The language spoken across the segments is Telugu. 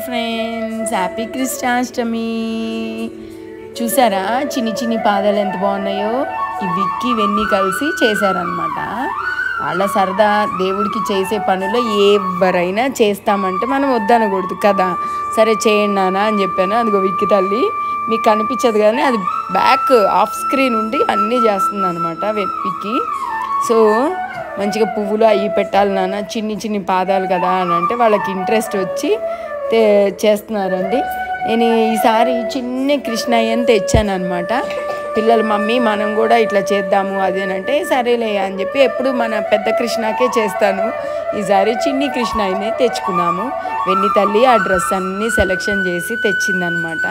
ఫ్రెండ్స్ హ్యాపీ కృష్ణాష్టమి చూసారా చిన్ని చిన్ని పాదాలు ఎంత బాగున్నాయో ఈ విక్కి ఇవన్నీ కలిసి చేశారనమాట వాళ్ళ సరదా దేవుడికి చేసే పనుల్లో ఎవరైనా చేస్తామంటే మనం వద్దనకూడదు కదా సరే చేయండి నాన్న అని చెప్పాను అదిగో విక్కి తల్లి మీకు కనిపించదు కానీ అది బ్యాక్ ఆఫ్ స్క్రీన్ ఉండి అన్నీ చేస్తుంది అనమాట విక్కి సో మంచిగా పువ్వులు అవి పెట్టాలి నాన్న చిన్ని చిన్ని పాదాలు కదా అని అంటే వాళ్ళకి ఇంట్రెస్ట్ వచ్చి తే చేస్తున్నారండి నేను ఈసారి చిన్న కృష్ణయ్యని తెచ్చాను అనమాట పిల్లలు మమ్మీ మనం కూడా ఇట్లా చేద్దాము అది అని అంటే సరేలే అని చెప్పి ఎప్పుడు మన పెద్ద కృష్ణకే చేస్తాను ఈసారి చిన్ని కృష్ణయ్యని తెచ్చుకున్నాము వెన్ని తల్లి ఆ డ్రెస్ అన్నీ సెలెక్షన్ చేసి తెచ్చిందనమాట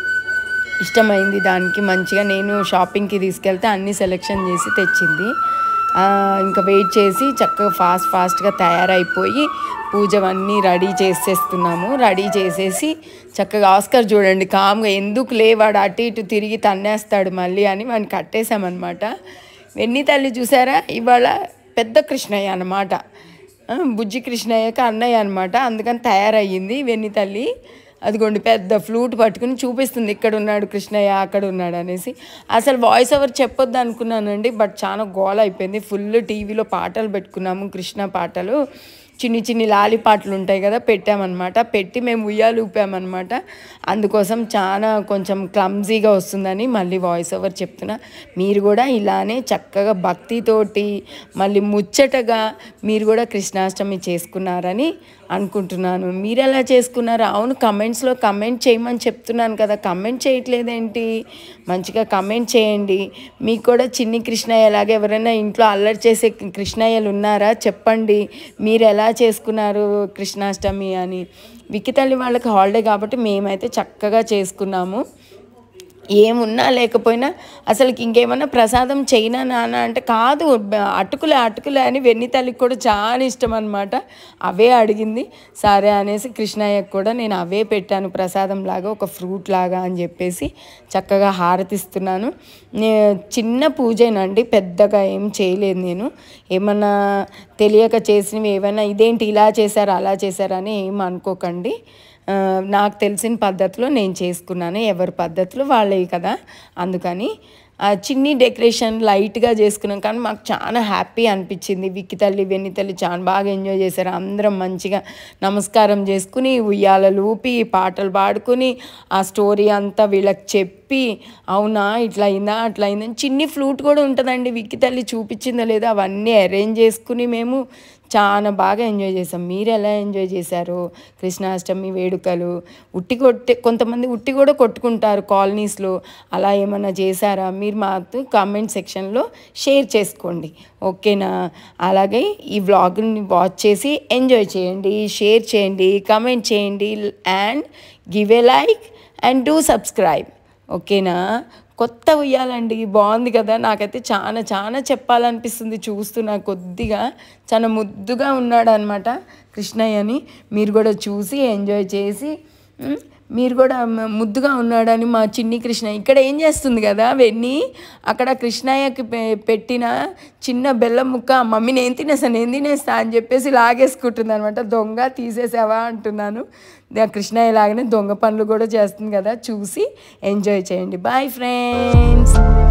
ఇష్టమైంది దానికి మంచిగా నేను షాపింగ్కి తీసుకెళ్తే అన్నీ సెలెక్షన్ చేసి తెచ్చింది ఆ, ఇంకా వెయిట్ చేసి చక్కగా ఫాస్ట్ ఫాస్ట్గా తయారైపోయి పూజవన్నీ రెడీ చేసేస్తున్నాము రెడీ చేసేసి చక్కగా ఆస్కర్ చూడండి కామ్గా ఎందుకు లేవాడు అటు ఇటు తిరిగి తన్నేస్తాడు మళ్ళీ అని వాడిని కట్టేశామన్నమాట వెన్ని తల్లి చూసారా ఇవాళ పెద్ద కృష్ణయ్య అన్నమాట ఆ, బుజ్జి కృష్ణయ్యకి అన్నయ్య అనమాట అందుకని తయారయ్యింది వెన్ని తల్లి అదిగోండి పెద్ద ఫ్లూట్ పట్టుకుని చూపిస్తుంది ఇక్కడ ఉన్నాడు కృష్ణయ్య అక్కడ ఉన్నాడు అనేసి అసలు వాయిస్ ఓవర్ చెప్పొద్దు అనుకున్నానండి బట్ చాలా గోల అయిపోయింది ఫుల్ టీవీలో పాటలు పెట్టుకున్నాము కృష్ణ పాటలు చిన్ని చిన్ని లాలి పాటలు ఉంటాయి కదా పెట్టామన్నమాట పెట్టి మేము ఉయ్యాలు ఊపామన్నమాట అందుకోసం చాలా కొంచెం క్లమ్జీగా వస్తుందని మళ్ళీ వాయిస్ ఓవర్ చెప్తున్నా మీరు కూడా ఇలానే చక్కగా భక్తితోటి మళ్ళీ ముచ్చటగా మీరు కూడా కృష్ణాష్టమి చేసుకున్నారని అనుకుంటున్నాను మీరు ఎలా చేసుకున్నారు అవును కమెంట్స్లో కమెంట్ చేయమని చెప్తున్నాను కదా కమెంట్ చేయట్లేదేంటి మంచిగా కమెంట్ చేయండి మీకు కూడా చిన్ని కృష్ణయ్య లాగా ఎవరైనా ఇంట్లో అల్లరి చేసే కృష్ణయ్యలు ఉన్నారా చెప్పండి మీరు ఎలా చేసుకున్నారు కృష్ణాష్టమి అని వికితల్లి వాళ్ళకి హాలిడే కాబట్టి మేమైతే చక్కగా చేసుకున్నాము ఏమున్నా లేకపోయినా అసలుకి ఇంకేమన్నా ప్రసాదం చేయనా నాన్న అంటే కాదు బ- అటుకులే అటుకులే అని వెన్ని తల్లికి కూడా చాలా ఇష్టం అనమాట అవే అడిగింది సరే అనేసి కృష్ణయ్యకు కూడా నేను అవే పెట్టాను ప్రసాదం లాగా ఒక ఫ్రూట్ లాగా అని చెప్పేసి చక్కగా హారతిస్తున్నాను నే చిన్న పూజేనండి పెద్దగా ఏం చేయలేదు నేను ఏమన్నా తెలియక చేసినవి ఏమైనా ఇదేంటి ఇలా చేశారు అలా చేశారని ఏం అనుకోకండి ఆ, నాకు తెలిసిన పద్ధతిలో నేను చేసుకున్నాను ఎవరి పద్ధతులు వాళ్ళవి కదా అందుకని ఆ చిన్ని డెకరేషన్ లైట్గా చేసుకున్నాం కానీ మాకు చాలా హ్యాపీ అనిపించింది విక్కి తల్లి వెన్ని తల్లి చాలా బాగా ఎంజాయ్ చేశారు అందరం మంచిగా నమస్కారం చేసుకుని ఉయ్యాలలు ఊపి పాటలు పాడుకుని ఆ స్టోరీ అంతా వీళ్ళకి చెప్పి అవునా ఇట్లా అయిందా అట్లా అయిందని చిన్ని ఫ్లూట్ కూడా ఉంటుందండి విక్కి తల్లి చూపించిందో లేదో అవన్నీ అరేంజ్ చేసుకుని మేము చాలా బాగా ఎంజాయ్ చేసాం మీరు ఎలా ఎంజాయ్ చేశారు కృష్ణాష్టమి వేడుకలు ఉట్టి కొట్టే కొంతమంది ఉట్టి కూడా కొట్టుకుంటారు కాలనీస్లో అలా ఏమన్నా చేశారా మీరు మాతో కామెంట్ సెక్షన్లో షేర్ చేసుకోండి ఓకేనా అలాగే ఈ వ్లాగ్ని వాచ్ చేసి ఎంజాయ్ చేయండి షేర్ చేయండి కామెంట్ చేయండి and give a like and do subscribe ఓకేనా కొత్త ఉయ్యాలండి బాగుంది కదా నాకైతే చాలా చాలా చెప్పాలనిపిస్తుంది చూస్తున్నా కొద్దిగా చాలా ముద్దుగా ఉన్నాడు అనమాట కృష్ణయ్యని మీరు కూడా చూసి ఎంజాయ్ చేసి ఉమ్, మీరు కూడా మ- ముద్దుగా ఉన్నాడని మా చిన్ని కృష్ణ ఇక్కడ ఏం చేస్తుంది కదా వెన్ని అక్కడ కృష్ణయ్యకి పె- పెట్టిన చిన్న బెల్లం ముక్క మమ్మీ నేను తినేస్తా నేను తినేస్తా అని చెప్పేసి లాగేసుకుంటుంది అనమాట దొంగ తీసేసావా అంటున్నాను దా- కృష్ణయ్య లాగానే దొంగ పనులు కూడా చేస్తుంది కదా చూసి ఎంజాయ్ చేయండి బాయ్ ఫ్రెండ్స్